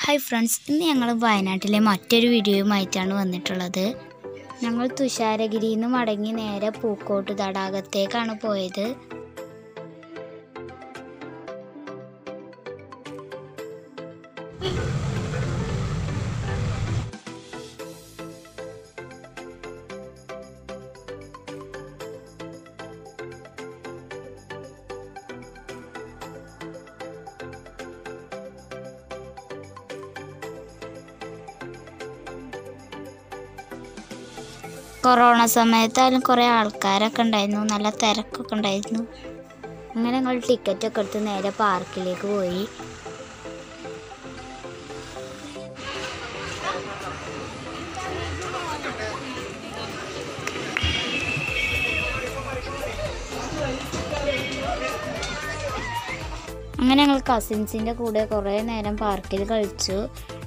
Hi friends ഇന്ന് ഞങ്ങൾ വയനാട്ടിലെ മറ്റൊരു വീഡിയോയുമായിട്ടാണ് വന്നിട്ടുള്ളത് ഞങ്ങൾ തുഷാരഗിരിയിൽ നിന്ന് മടങ്ങി നേരെ പൂക്കോട്ട് തടാകത്തേക്കാണ് പോയത് കൊറോണ സമയത്തായാലും കുറേ ആൾക്കാരൊക്കെ ഉണ്ടായിരുന്നു നല്ല തിരക്കൊക്കെ ഉണ്ടായിരുന്നു അങ്ങനെ ഞങ്ങൾ ടിക്കറ്റൊക്കെ എടുത്ത് നേരെ പാർക്കിലേക്ക് പോയി അങ്ങനെ ഞങ്ങൾ കസിൻസിൻ്റെ കൂടെ കുറേ നേരം പാർക്കിൽ കളിച്ചു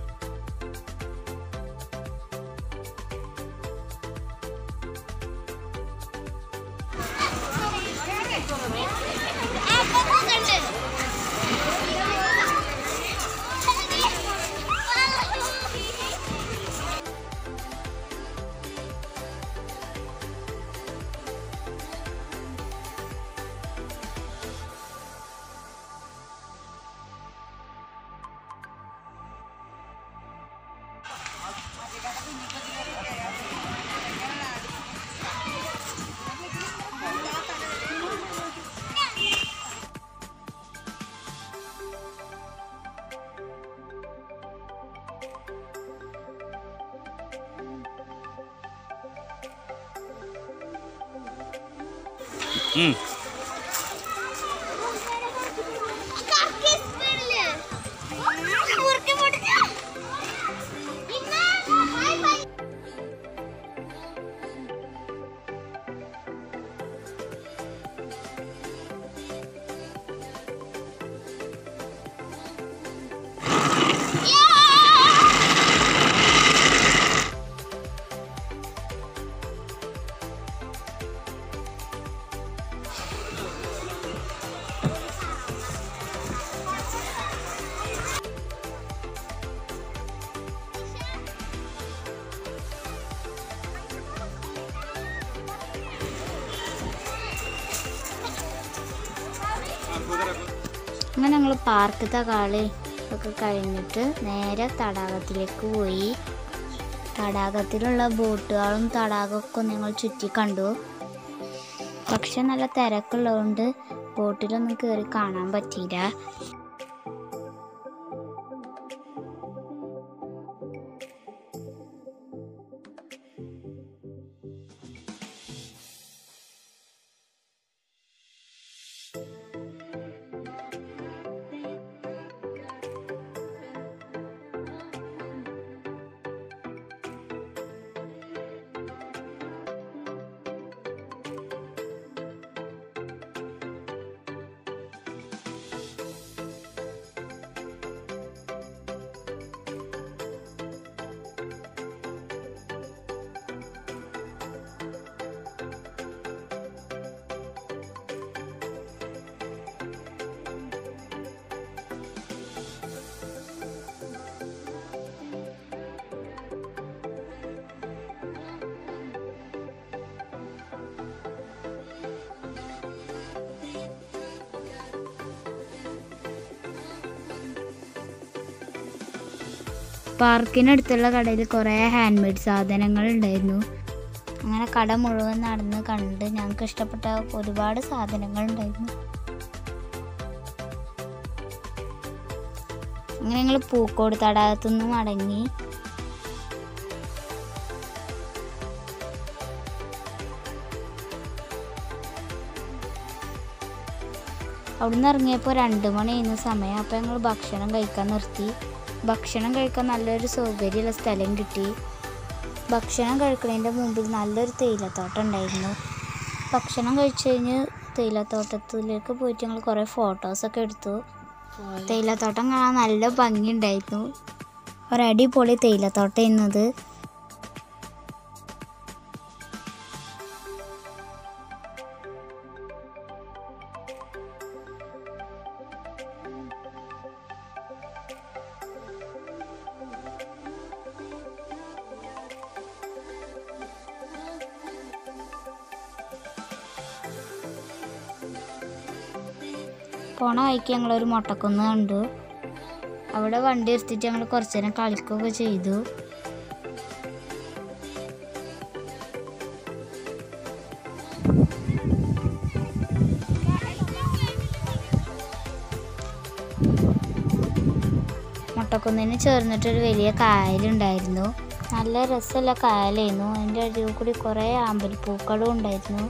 ഉം. അങ്ങനെ ഞങ്ങൾ പാർക്കത്തെ കളി ഒക്കെ കഴിഞ്ഞിട്ട് നേരെ തടാകത്തിലേക്ക് പോയി തടാകത്തിലുള്ള ബോട്ടുകളും തടാകമൊക്കെ ഞങ്ങൾ ചുറ്റി കണ്ടു പക്ഷെ നല്ല തിരക്കുള്ളതുകൊണ്ട് ബോട്ടിലൊന്നും കയറി കാണാൻ പറ്റിയില്ല പാർക്കിനടുത്തുള്ള കടയിൽ കുറേ ഹാൻഡ് മെയ്ഡ് സാധനങ്ങൾ ഉണ്ടായിരുന്നു അങ്ങനെ കട മുഴുവൻ നടന്ന് കണ്ട് ഞങ്ങൾക്ക് ഇഷ്ടപ്പെട്ട ഒരുപാട് സാധനങ്ങൾ ഉണ്ടായിരുന്നു അങ്ങനെ ഞങ്ങൾ പൂക്കോട് തടാകത്തുനിന്ന് മടങ്ങി അവിടുന്ന് ഇറങ്ങിയപ്പോൾ രണ്ട് മണി ചെയ്യുന്ന സമയം അപ്പോൾ ഞങ്ങൾ ഭക്ഷണം കഴിക്കാൻ നിർത്തി ഭക്ഷണം കഴിക്കാൻ നല്ലൊരു സൗകര്യമുള്ള സ്ഥലം കിട്ടി ഭക്ഷണം കഴിക്കുന്നതിൻ്റെ മുമ്പിൽ നല്ലൊരു തേയിലത്തോട്ടം ഉണ്ടായിരുന്നു ഭക്ഷണം കഴിച്ച് കഴിഞ്ഞ് തേയിലത്തോട്ടത്തിലേക്ക് പോയിട്ട് ഞങ്ങൾ കുറേ ഫോട്ടോസൊക്കെ എടുത്തു തേയിലത്തോട്ടം കാണാൻ നല്ല ഭംഗിയുണ്ടായിരുന്നു ഒരടിപൊളി തേയിലത്തോട്ടം എന്നത് പോണ വഴിക്ക് ഞങ്ങളൊരു മുട്ടക്കുന്ന് കണ്ടു അവിടെ വണ്ടി എടുത്തിട്ട് ഞങ്ങൾ കുറച്ച് നേരം കളിക്കുകയൊക്കെ ചെയ്തു മുട്ടക്കുന്നിന് ചേർന്നിട്ടൊരു വലിയ കായലുണ്ടായിരുന്നു നല്ല രസമുള്ള കായലായിരുന്നു അതിൻ്റെ അടിയിൽ കൂടി കുറേ ആമ്പൽപ്പൂക്കളും ഉണ്ടായിരുന്നു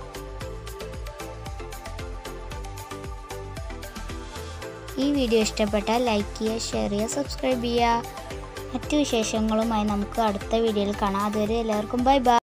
ഈ വീഡിയോ ഇഷ്ടപ്പെട്ടാൽ ലൈക്ക് ചെയ്യുക ഷെയർ ചെയ്യുക സബ്സ്ക്രൈബ് ചെയ്യുക മറ്റു വിശേഷങ്ങളുമായി നമുക്ക് അടുത്ത വീഡിയോയിൽ കാണാം അതുവരെ എല്ലാവർക്കും ബൈ ബൈ